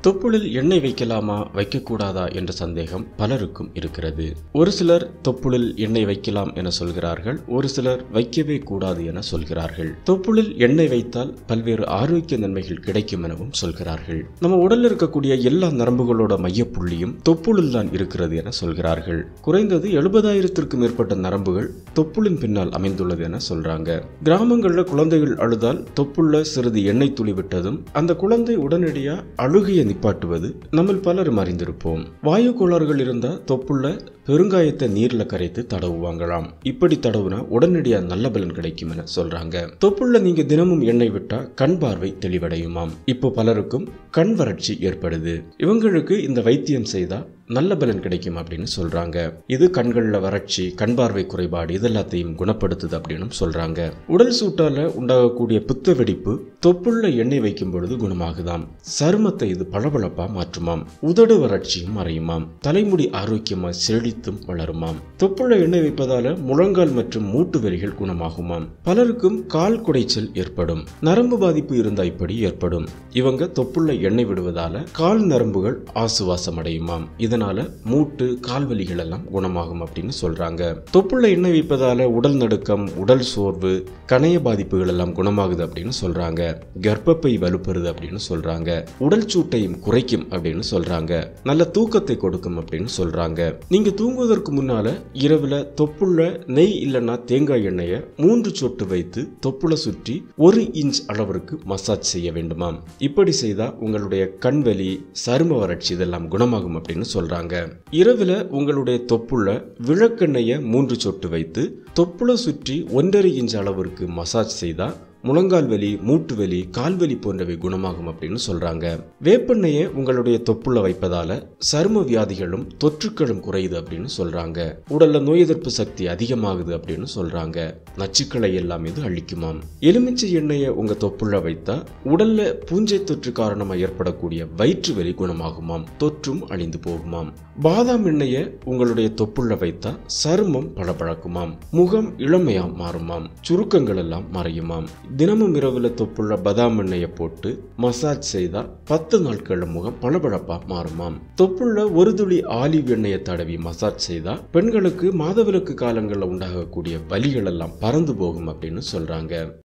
தொப்புளில் எண்ணெய் வைக்கலாமா வைக்கக்கூடாதா என்ற சந்தேகம் பலருக்கும் இருக்கிறது ஒரு சிலர் தொப்புளில் எண்ணெய் வைக்கலாம் என சொல்கிறார்கள் ஒரு சிலர் வைக்கவே கூடாது என சொல்கிறார்கள் தொப்புளில் எண்ணெய் வைத்தால் பல்வேறு ஆரோக்கிய நன்மைகள் கிடைக்கும் எனவும் சொல்கிறார்கள் நம்ம உடல்ல இருக்கக்கூடிய எல்லா நரம்புகளோட மையப்புள்ளியும் தொப்புளில் தான் இருக்கிறது என சொல்கிறார்கள் குறைந்தது எழுபதாயிரத்திற்கும் மேற்பட்ட நரம்புகள் தொப்புளின் பின்னால் அமைந்துள்ளது என சொல்றாங்க கிராமங்கள்ல குழந்தைகள் அழுதால் தொப்புள்ள சிறிது எண்ணெய் துளி விட்டதும் அந்த குழந்தை உடனடியா அழுகையை நிப்பாட்டுவது நம்மில் பலரும் அறிந்திருப்போம் வாயு கோளாறுகள் இருந்தா தொப்புள்ள பெருங்காயத்தை நீர்ல கரைத்து தடவுவாங்களாம் இப்படி தடவுனா உடனடியா நல்ல பலன் கிடைக்கும் என சொல்றாங்க தொப்புள்ள நீங்க தினமும் எண்ணெய் விட்டா கண் பார்வை தெளிவடையுமாம் இப்போ பலருக்கும் கண் வறட்சி ஏற்படுது இவங்களுக்கு இந்த வைத்தியம் செய்தா நல்ல பலன் கிடைக்கும் அப்படின்னு சொல்றாங்க இது கண்கள்ல வறட்சி கண் பார்வை குறைபாடு இதெல்லாத்தையும் குணப்படுத்துது அப்படின்னு சொல்றாங்க உடல் சூட்டால உண்டாகக்கூடிய புத்த வெடிப்பு தொப்புள்ள எண்ணெய் வைக்கும் பொழுது குணமாகுதாம் சருமத்தை இது பளபளப்பா மாற்றுமாம் உதடு வறட்சியும் மறையுமாம் தலைமுடி ஆரோக்கியமா செழித்தும் வளருமாம் தொப்புள்ள எண்ணெய் வைப்பதால முழங்கால் மற்றும் மூட்டு வலிகள் குணமாகுமாம் பலருக்கும் கால் குடைச்சல் ஏற்படும் நரம்பு பாதிப்பு இருந்தா இப்படி ஏற்படும் இவங்க தொப்புள்ள எண்ணெய் விடுவதால கால் நரம்புகள் ஆசுவாசம் அடையுமாம் இதனால மூட்டு கால்வலிகள் எல்லாம் குணமாகும் அப்படின்னு சொல்றாங்க தொப்புள்ள எண்ணெய் வைப்பதால உடல் நடுக்கம் உடல் சோர்வு கணைய பாதிப்புகள் எல்லாம் குணமாகுது அப்படின்னு சொல்றாங்க கர்ப்பப்பை வலுப்பெறுது அப்படின்னு சொல்றாங்க உடல் சூட்டையும் குறைக்கும் அப்படின்னு சொல்றாங்க நல்ல தூக்கத்தை கொடுக்கும் அப்படின்னு சொல்றாங்க நீங்க தூங்குவதற்கு முன்னால இரவுல தொப்புள்ள நெய் இல்லைன்னா தேங்காய் எண்ணெயை மூன்று சொட்டு வைத்து தொப்புள சுற்றி ஒரு இன்ச் அளவிற்கு மசாஜ் செய்ய வேண்டுமாம் இப்படி செய்தா உங்களுடைய கண்வலி சரும வறட்சி இதெல்லாம் குணமாகும் அப்படின்னு சொல்றாங்க இரவுல உங்களுடைய தொப்புள்ள விளக்கெண்ணெயை மூன்று சொட்டு வைத்து தொப்புள சுற்றி ஒன்றரை இன்ச் அளவிற்கு மசாஜ் செய்தா முழங்கால் வலி மூட்டு வலி கால்வலி போன்றவை குணமாகும் அப்படின்னு சொல்றாங்க வேப்பெண்ணெயை உங்களுடைய தொப்புள்ள வைப்பதால சரும வியாதிகளும் தொற்றுக்களும் குறையுது அப்படின்னு சொல்றாங்க உடல்ல நோய் எதிர்ப்பு சக்தி அதிகமாகுது அப்படின்னு சொல்றாங்க நச்சுக்களை எல்லாம் இது அழிக்குமாம் எலுமிச்சை எண்ணெயை உங்க தொப்புள்ள வைத்தா உடல்ல பூஞ்சை தொற்று காரணமா ஏற்படக்கூடிய வயிற்று வலி குணமாகுமாம் தொற்றும் அழிந்து போகுமாம் பாதாம் எண்ணெயை உங்களுடைய தொப்புள்ள வைத்தா சருமம் பளபளக்குமாம் முகம் இளமையா மாறுமாம் சுருக்கங்கள் எல்லாம் மறையுமாம் தினமும் இரவுல தொப்புள்ள பதாம் எண்ணெயை போட்டு மசாஜ் செய்தா பத்து நாட்கள்ல முகம் பளபளப்பா மாறுமாம் தொப்புள்ள ஒரு துளி ஆலிவ் எண்ணெயை தடவி மசாஜ் செய்தா பெண்களுக்கு மாதவிலக்கு காலங்களில் உண்டாகக்கூடிய வலிகள் எல்லாம் பறந்து போகும் அப்படின்னு சொல்றாங்க